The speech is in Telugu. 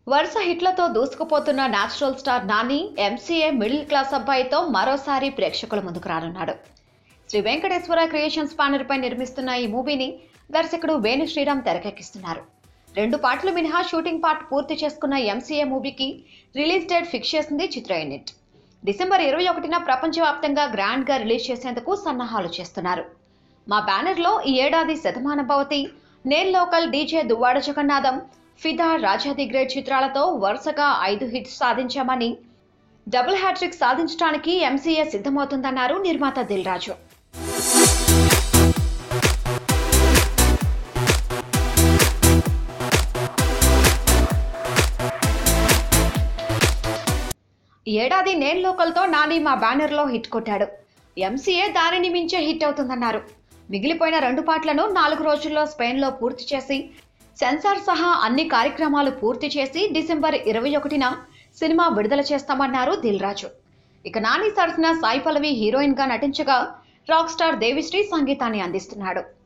వరుస హిట్లతో దూసుకుపోతున్న natural star Nani M C A middle class అబ్బాయితో మరోసారి ప్రేక్షకుల ముందుకు రానున్నాడు శ్రీ వెంకటేశ్వర క్రియేషన్స్ బ్యానర్ పై నిర్మిస్తున్న ఈ మూవీని దర్శకుడు వేణు శ్రీరామ్ తెరకెక్కిస్తున్నారు రెండు పాటలు మినహా షూటింగ్ పార్ట్ పూర్తి చేసుకున్న ఎంసీఏ మూవీకి రిలీజ్ డేట్ ఫిక్స్ చేసింది చిత్ర యూనిట్ డిసెంబర్ ఇరవై ఒకటిన ప్రపంచవ్యాప్తంగా గ్రాండ్ గా రిలీజ్ చేసేందుకు సన్నాహాలు చేస్తున్నారు మా బ్యానర్లో ఈ ఏడాది శతమాన భవతి నేల్ local D J Duvvada Jagannadham Fidaa Raja the great చిత్రాలతో వరుసగా ఐదు హిట్స్ సాధించామని డబుల్ హ్యాట్రిక్ సాధించడానికి ఎంసీఏ సిద్ధమవుతుందన్నారు నిర్మాత దిల్ రాజు ఈ ఏడాది నేను లోకల్తో నాని మా బ్యానర్లో హిట్ కొట్టాడు ఎంసీఏ దానిని మించే హిట్ అవుతుందన్నారు మిగిలిపోయిన రెండు పాటలను నాలుగు రోజుల్లో స్పెయిన్లో పూర్తి చేసి సెన్సార్ సహా అన్ని కార్యక్రమాలు పూర్తి చేసి డిసెంబర్ ఇరవై ఒకటిన సినిమా విడుదల చేస్తామన్నారు దిల్ రాజు ఇక నాని సరసన సాయి పల్లవి హీరోయిన్ గా నటించగా రాక్ స్టార్ దేవిశ్రీ సంగీతాన్ని అందిస్తున్నాడు